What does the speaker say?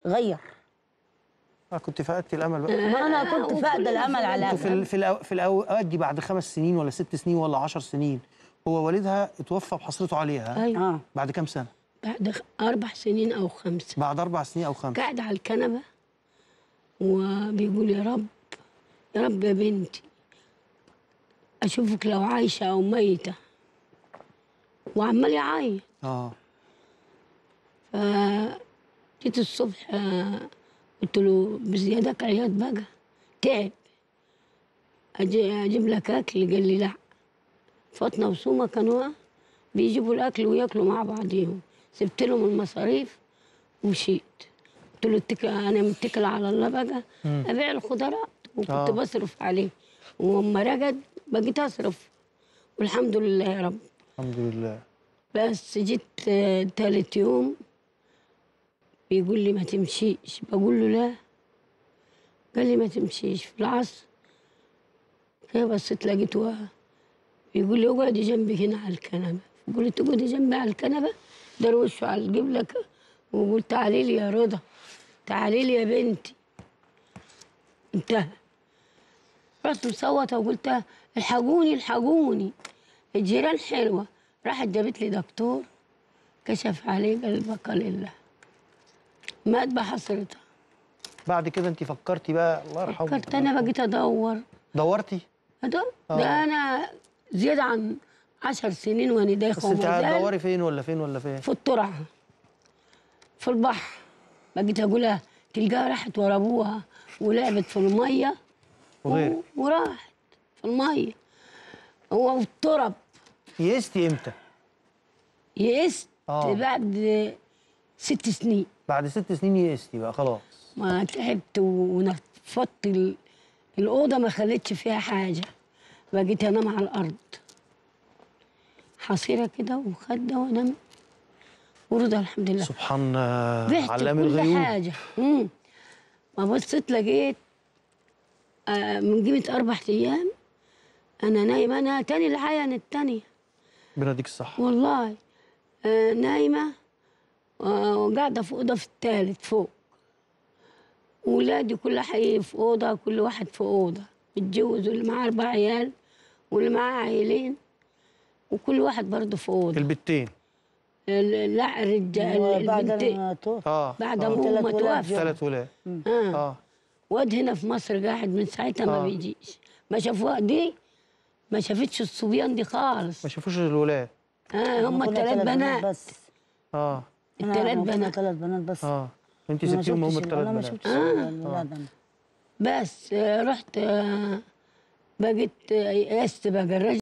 غير آه كنت فقدت الامل بقى ما انا كنت فاقده الامل على وفي ال- في الأو- في الاوقات دي بعد خمس سنين ولا ست سنين ولا عشر سنين هو والدها اتوفى بحصرته عليها ايوه اه بعد كام سنه بعد خ- اربع سنين او خمسه بعد اربع سنين او خمس قاعد على الكنبه وبيقول يا رب يا رب يا بنتي اشوفك لو عايشه او ميته وعمال يعيط اه فجيت الصبح آه، قلت له بزيادك عياط بقى تعب أجي اجيب لك اكل قال لي لا فاطمه وسومه كانوا بيجيبوا الاكل وياكلوا مع بعضيهم سبت لهم المصاريف ومشيت قلت له اتكل انا متكل على الله بقى ابيع الخضروات وكنت آه. بصرف عليه واما رجد بقيت اصرف والحمد لله يا رب الحمد لله بس جيت آه، تالت يوم بيقول لي ما تمشيش بقول له لا قال لي ما تمشيش في العصر هي بصيت لقيته بيقول لي اقعدي جنبي هنا على الكنبه قلت تقعدي جنبي على الكنبه دار وشه على القبلة كده وقلت تعالي لي يا رضا تعالي لي يا بنتي انتهى رحت مصوته وقلت الحقوني الحقوني الجيران حلوه راحت جابت لي دكتور كشف عليه قال بقى لله مات بحسرتها بعد كده انت فكرتي بقى الله يرحمه فكرت انا بقيت ادور دورتي ده, آه. ده انا زيادة عن عشر سنين وانا بس دايخه انت وما زال هتدوري فين ولا فين ولا فين في الترعه في البحر بقيت اقولها تلقاها راحت ورا ابوها ولعبت في الميه وغيرك و- وراحت في الميه هو في الترب يئستي امتى يئست آه. بعد ست سنين بعد ست سنين يئستي بقى خلاص ما تعبت ونفضت ال- الأوضة ما خليتش فيها حاجة بقيت أنام على الأرض حصيرة كده وخدة وأنام ورضا الحمد لله سبحان بعت علام كل الغيوب حاجة مم. ما بصيت لقيت آه، من قيمة أربع أيام أنا نايمة أنا تاني العيان التانية ربنا يديك الصحه والله آه، نايمة آه، وقاعدة في أوضة في التالت فوق ولادي كل حي في أوضة كل واحد في أوضة متجوز واللي معاه أربع عيال واللي معاه عيلين وكل واحد برضه في أوضة البتين ال- لا الرجال بعد البنتين ما توفى اه بعد آه. أبوه ما تلات ولاد توفى ثلاث ولاد آه. اه واد هنا في مصر قاعد من ساعتها ما آه. بيجيش ما شافوها دي ما شافتش الصبيان دي خالص ما شافوش الولاد آه هم كنا الثلاث تلات بنات بس اه الثلاث بنات ثلاث بنات بس اه انت أنا ما سبتيهم هم شفتش- الثلاث انا ما بنات شفتش الولاد انا بس آه، رحت آه، بقيت آه، يأست بقى الراجل